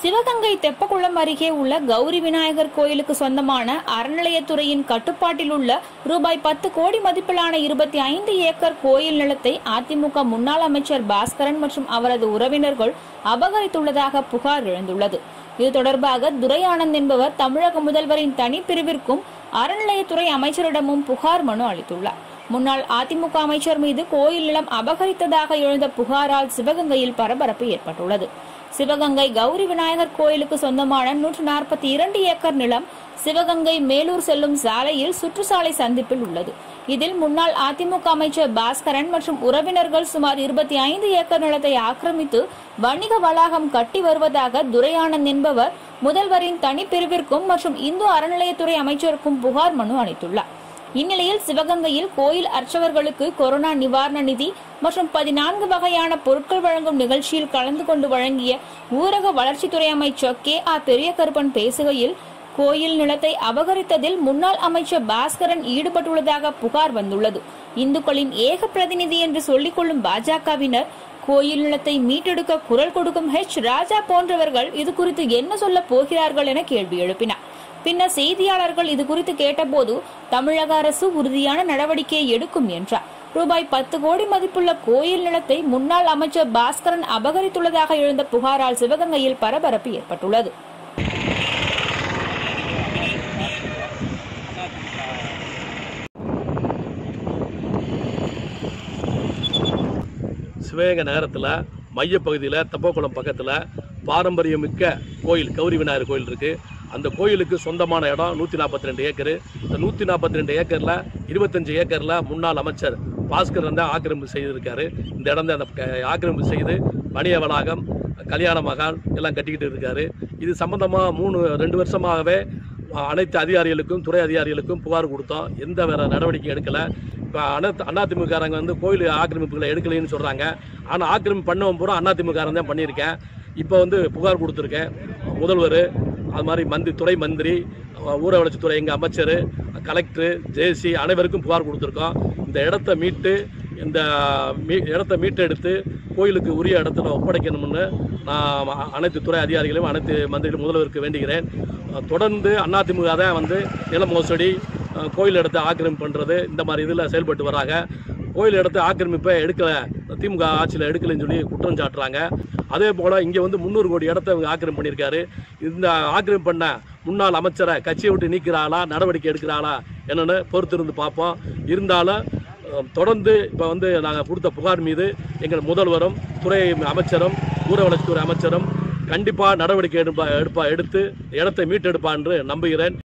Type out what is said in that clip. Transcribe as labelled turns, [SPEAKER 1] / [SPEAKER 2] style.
[SPEAKER 1] சிவகங்கை தெப்பக்குளம் அருகே உள்ள கௌரி விநாயகர் கோயிலுக்கு சொந்தமான அறநிலையத்துறையின் கட்டுப்பாட்டில் உள்ள ரூபாய் பத்து கோடி மதிப்பிலான இருபத்தி ஐந்து ஏக்கர் கோயில் நிலத்தை அதிமுக முன்னாள் அமைச்சர் பாஸ்கரன் மற்றும் அவரது உறவினர்கள் அபகரித்துள்ளதாக புகார் எழுந்துள்ளது இது தொடர்பாக துரை ஆனந்த் என்பவர் தமிழக முதல்வரின் தனிப்பிரிவிற்கும் அறநிலையத்துறை அமைச்சரிடமும் புகார் மனு அளித்துள்ளார் முன்னாள் அதிமுக அமைச்சர் மீது கோயில் நிலம் அபகரித்ததாக எழுந்த புகாரால் சிவகங்கையில் பரபரப்பு ஏற்பட்டுள்ளது சிவகங்கை கௌரி விநாயகர் கோயிலுக்கு சொந்தமான நூற்று நாற்பத்தி இரண்டு ஏக்கர் நிலம் சிவகங்கை மேலூர் செல்லும் சாலையில் சுற்றுச்சாலை சந்திப்பில் உள்ளது இதில் முன்னாள் அதிமுக அமைச்சர் பாஸ்கரன் மற்றும் உறவினர்கள் சுமார் இருபத்தி ஐந்து ஏக்கர் நிலத்தை ஆக்கிரமித்து வணிக வளாகம் கட்டி வருவதாக துரையானந்த் என்பவர் முதல்வரின் தனிப்பிரிவிற்கும் மற்றும் இந்து அறநிலையத்துறை அமைச்சருக்கும் புகார் மனு அளித்துள்ளார் இந்நிலையில் சிவகங்கையில் கோயில் அர்ச்சகர்களுக்கு கொரோனா நிவாரண நிதி மற்றும் பதினான்கு வகையான பொருட்கள் வழங்கும் நிகழ்ச்சியில் கலந்து கொண்டு வழங்கிய ஊரக வளர்ச்சித்துறை அமைச்சர் கே ஆர் பெரியகருப்பன் பேசுகையில் கோயில் நிலத்தை அபகரித்ததில் முன்னாள் அமைச்சர் பாஸ்கரன் ஈடுபட்டுள்ளதாக புகார் வந்துள்ளது இந்துக்களின் ஏக பிரதிநிதி என்று சொல்லிக் கொள்ளும் பாஜகவினர் கோயில் நிலத்தை மீட்டெடுக்க குரல் கொடுக்கும் ஹெச் ராஜா போன்றவர்கள் இது குறித்து என்ன சொல்ல போகிறார்கள் என கேள்வி எழுப்பினார் பின்னர் செய்தியாளர்கள் இது குறித்து கேட்டபோது தமிழக அரசு உறுதியான நடவடிக்கையை எடுக்கும் என்றார் ரூபாய் பத்து கோடி மதிப்புள்ள கோயில் நிலத்தை முன்னாள் அமைச்சர் பாஸ்கரன் அபகரித்துள்ளதாக எழுந்த புகாரால் சிவகங்கையில் பரபரப்பு ஏற்பட்டுள்ளது
[SPEAKER 2] சிவகங்கை நகரத்தில் மையப்பகுதியில் தெப்பக்குளம் பக்கத்தில் பாரம்பரியமிக்க கோயில் கௌரி விநாயகர் கோயில் இருக்குது அந்த கோயிலுக்கு சொந்தமான இடம் நூற்றி நாற்பத்தி ரெண்டு ஏக்கரு இந்த நூற்றி நாற்பத்தி ரெண்டு ஏக்கரில் இருபத்தஞ்சு ஏக்கரில் முன்னாள் அமைச்சர் பாஸ்கர் வந்து ஆக்கிரமிப்பு செய்திருக்காரு இந்த இடம் தான் அந்த க- ஆக்கிரமிப்பு செய்து வணிக வளாகம் கல்யாண மகால் எல்லாம் கட்டிக்கிட்டு இருக்காரு இது சம்பந்தமாக மூணு ரெண்டு வருஷமாகவே அனைத்து அதிகாரிகளுக்கும் துறை அதிகாரிகளுக்கும் புகார் கொடுத்தோம் எந்த வேற நடவடிக்கை எடுக்கலை இப்போ அனைத்து அதிமுககாரங்க வந்து கோயில் ஆக்கிரமிப்புகளை எடுக்கலைன்னு சொல்கிறாங்க ஆனால் ஆக்கிரமிப்பு பண்ணவன் பூரா அதிமுககாரன் தான் பண்ணியிருக்கேன் இப்போ வந்து புகார் கொடுத்துருக்கேன் முதல்வர் அது மாதிரி மந்திரி துறை மந்திரி ஊர வளர்ச்சித்துறை எங்கள் அமைச்சர் கலெக்டர் ஜேசி அனைவருக்கும் புகார் கொடுத்துருக்கோம் இந்த இடத்த மீட்டு இந்த மீ இடத்த மீட்டெடுத்து கோயிலுக்கு உரிய இடத்துல ஒப்படைக்கணும்னு நான் அனைத்து துறை அதிகாரிகளையும் அனைத்து மந்திரிகளும் முதல்வருக்கு வேண்டுகிறேன் தொடர்ந்து அதிமுக தான் வந்து நில மோசடி அஹ், கோயில் இடத்தை ஆக்கிரமிப்பு பண்ணுறது இந்த மாதிரி இதில் செயல்பட்டு வராங்க கோயில் இடத்தை ஆக்கிரமிப்பை எடுக்கலை திமுக ஆட்சியில் எடுக்கலைன்னு சொல்லி குற்றம் சாட்டுறாங்க அதே போல் இங்கே வந்து முந்நூறு கோடி இடத்த இவங்க ஆக்கிரமிப்பு பண்ணியிருக்காரு இந்த ஆக்கிரமிப்பு பண்ண முன்னாள் அமைச்சரை கட்சியை விட்டு நீக்கிறாளா நடவடிக்கை எடுக்கிறாளா என்னன்னு பொறுத்திருந்து பார்ப்போம் இருந்தாலும் அஹ், தொடர்ந்து இப்போ வந்து நாங்கள் கொடுத்த புகார் மீது எங்கள் முதல்வரும் துறை அமைச்சரும் ஊர வளர்ச்சித்துறை அமைச்சரும் கண்டிப்பாக நடவடிக்கை எடுப்பா எடுப்பா எடுத்து இடத்தை மீட்டெடுப்பா என்று நம்புகிறேன்